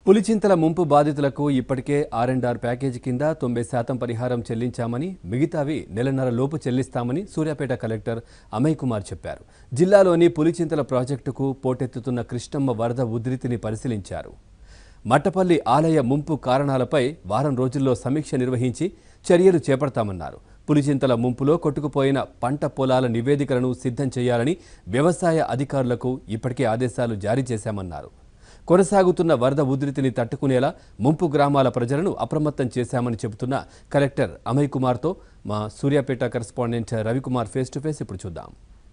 పులిచింతల ముంపు బాధితులకు ఇప్పటికే ఆర్ అండ్ ఆర్ ప్యాకేజీ కింద తొంభై శాతం పరిహారం చెల్లించామని మిగతావి నెలన్నర లోపు చెల్లిస్తామని సూర్యాపేట కలెక్టర్ అమయ్ కుమార్ చెప్పారు జిల్లాలోని పులిచింతల ప్రాజెక్టుకు పోటెత్తుతున్న కృష్ణమ్మ వరద ఉధృతిని పరిశీలించారు మట్టపల్లి ఆలయ ముంపు కారణాలపై వారం రోజుల్లో సమీక్ష నిర్వహించి చర్యలు చేపడతామన్నారు పులిచింతల ముంపులో కొట్టుకుపోయిన పంట పొలాల నివేదికలను సిద్ధం చేయాలని వ్యవసాయ అధికారులకు ఇప్పటికే ఆదేశాలు జారీ చేశామన్నారు కొనసాగుతున్న వరద ఉధృతిని తట్టుకునేలా ముంపు గ్రామాల ప్రజలను అప్రమత్తం చేశామని చెబుతున్న కలెక్టర్ అమయ్ కుమార్తో మా Suryapet correspondent Ravikumar face to face ఇప్పుడు చూద్దాం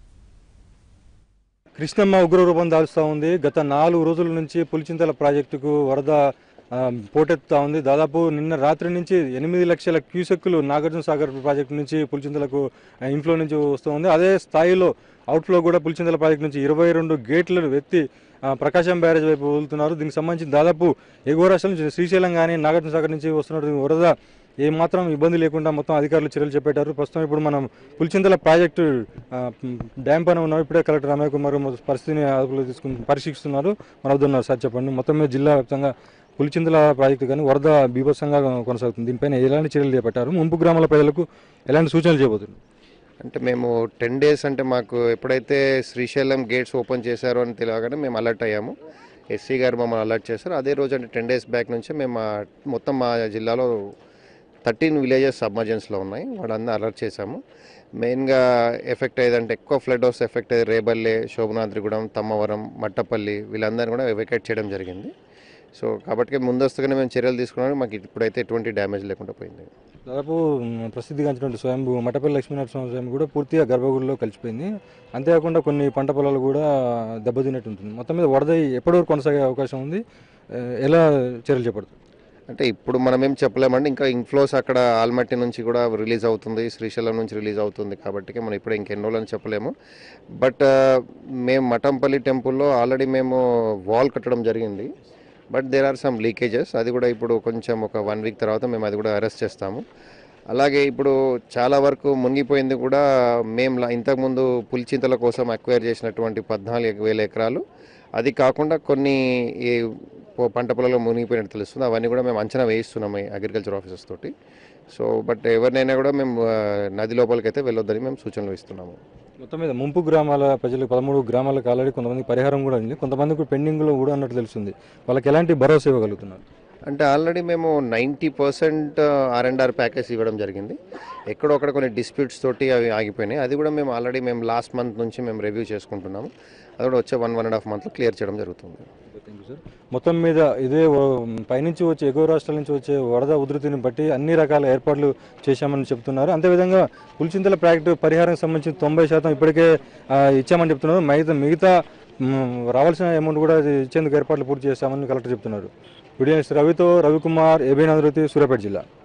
కృష్ణమ్మ ఉగ్రరూపం దాల్స్తూ ఉంది గత నాలుగు రోజుల నుంచి పులిచింతల ప్రాజెక్టుకు వరద ఆ, పోటెత్తుతా ఉంది దాదాపు నిన్న రాత్రి నుంచి ఎనిమిది లక్షల క్యూసెక్కులు నాగార్జున సాగర్ ప్రాజెక్టు నుంచి పులిచింతలకు ఆ, ఇన్ఫ్లో నుంచి వస్తూ ఉంది అదే స్థాయిలో అవుట్ఫ్లో కూడా పులిచింతల ప్రాజెక్టు నుంచి ఇరవై రెండు గేట్లను ఎత్తి ఆ, ప్రకాశం బ్యారేజ్ వైపు వదులుతున్నారు దీనికి సంబంధించి దాదాపు ఎగువ రాష్ట్రాల నుంచి శ్రీశైలం కానీ నాగార్జున సాగర్ నుంచి వస్తున్న వరద ఏమాత్రం ఇబ్బంది లేకుండా మొత్తం అధికారులు చర్యలు చేపట్టారు ప్రస్తుతం ఇప్పుడు మనం పులిచింతల ప్రాజెక్టు ఆ, డ్యామ్ పైన ఉన్నాం ఇప్పుడే కలెక్టర్ రమేష్ కుమార్ మొ- పరిస్థితిని అదుపులో తీసుకుని పరీక్షిస్తున్నారు మన వద్ద ఉన్నారు సార్ చెప్పండి మొత్తం మీద జిల్లా వ్యాప్తంగా పులిచింతల ప్రాజెక్టు కానీ వరద బీభత్సంగా కొనసాగుతుంది దీనిపైన ఎలాంటి చర్యలు చేపట్టారు ముంపు గ్రామాల ప్రజలకు ఎలాంటి సూచనలు చేయబోతున్నారు అంటే మేము టెన్ డేస్ అంటే మాకు ఎప్పుడైతే శ్రీశైలం గేట్స్ ఓపెన్ చేశారో అని తెలియగానే మేము అలర్ట్ అయ్యాము ఎస్సీ గారు మమ్మల్ని అలర్ట్ చేశారు అదే రోజు అంటే టెన్ డేస్ బ్యాక్ నుంచి మేము ఆ మొత్తం మా జిల్లాలో థర్టీన్ విలేజెస్ సబ్మర్జెన్స్లో ఉన్నాయి వాళ్ళందరూ అలర్ట్ చేశాము మెయిన్గా ఎఫెక్ట్ అయ్యేదంటే ఎక్కువ ఫ్లడ్ వస్తే ఎఫెక్ట్ అయ్యేది రేబల్లె శోభనాద్రిగూడెం తమ్మవరం మట్టపల్లి వీళ్ళందరినీ కూడా ఎవాక్యుయేట్ చేయడం జరిగింది సో కాబట్టి ముందస్తుగానే మేము చర్యలు తీసుకున్నాము మాకు ఇప్పుడైతే ఎటువంటి డ్యామేజ్ లేకుండా పోయింది దాదాపు మ్, ప్రసిద్ధిగాంచినటువంటి స్వయంభూ మఠపల్లి లక్ష్మీనరసింహ స్వామి కూడా పూర్తిగా గర్భగుడిలో కలిసిపోయింది అంతేకాకుండా కొన్ని పంట పొలాలు కూడా దెబ్బతిన్నట్టు ఉంటుంది మొత్తం మీద వరద ఎప్పటి వరకు కొనసాగే అవకాశం ఉంది ఆ, ఎలా చర్యలు చేపడుతుంది అంటే ఇప్పుడు మనం ఏం చెప్పలేమండి ఇంకా ఇన్ఫ్లోస్ అక్కడ ఆల్మట్టి నుంచి కూడా రిలీజ్ అవుతుంది శ్రీశైలం నుంచి రిలీజ్ అవుతుంది కాబట్టి మనం ఇప్పుడు ఇంకెన్ని రోజులని చెప్పలేము బట్ మేము మఠంపల్లి టెంపుల్లో ఆల్రెడీ మేము వాల్ కట్టడం జరిగింది but there are some leakages అది కూడా ఇప్పుడు కొంచెం ఒక వన్ వీక్ తర్వాత మేము అది కూడా అరెస్ట్ చేస్తాము అలాగే ఇప్పుడు చాలా వరకు మునిగిపోయింది కూడా మేము లా- ఇంతకుముందు పులిచింతల కోసం అక్వైర్ చేసినటువంటి పద్నాలుగు వేల ఎకరాలు అది కాకుండా కొన్ని ఈ పో- పంట పొలాల్లో మునిగిపోయినట్టు తెలుస్తుంది అవన్నీ కూడా మేము అంచనా వేయిస్తున్నాము అగ్రికల్చర్ ఆఫీసర్స్ తోటి సో బట్ ఎవరినైనా కూడా మేము ఆ, నది లోపలికి అయితే వెళ్ళొద్దని మేము సూచనలు ఇస్తున్నాము మొత్తం మీద ముంపు గ్రామాల ప్రజలకు పదమూడు గ్రామాలకు ఆల్రెడీ కొంతమంది పరిహారం కూడా ఉంది కొంతమందికి పెండింగ్లో కూడా అన్నట్టు తెలుస్తుంది వాళ్ళకి ఎలాంటి భరోసా ఇవ్వగలుగుతున్నారు అంటే ఆల్రెడీ మేము ninety percent R and R package ఇవ్వడం జరిగింది ఎక్కడో అక్కడ కొన్ని డిస్ప్యూట్స్ తోటి అవి ఆగిపోయినాయి అది కూడా మేము ఆల్రెడీ మేము లాస్ట్ మంత్ నుంచి మేము రివ్యూ చేసుకుంటున్నాము అది కూడా వచ్చే వన్ వన్ అండ్ హాఫ్ మంత్లో క్లియర్ చేయడం జరుగుతుంది థ్యాంక్ యూ సార్ మొత్తం మీద ఇదే ఓ- పైనుంచి వచ్చే ఎగువ రాష్ట్రాల నుంచి వచ్చే వరద ఉధృతిని బట్టి అన్ని రకాల ఏర్పాట్లు చేశామని చెప్తున్నారు అంతేవిధంగా పులిచింతల ప్రాజెక్టు పరిహారం సంబంధించి తొంభై శాతం ఇప్పటికే ఆ, ఇచ్చామని చెప్తున్నారు మిగతా మిగతా మ్, రావాల్సిన అమౌంట్ కూడా ఇచ్చేందుకు ఏర్పాట్లు పూర్తి చేశామని కలెక్టర్ చెప్తున్నారు వీడియో రవితో రవికుమార్ ఏబీ నగరతి సూర్యాపేట జిల్లా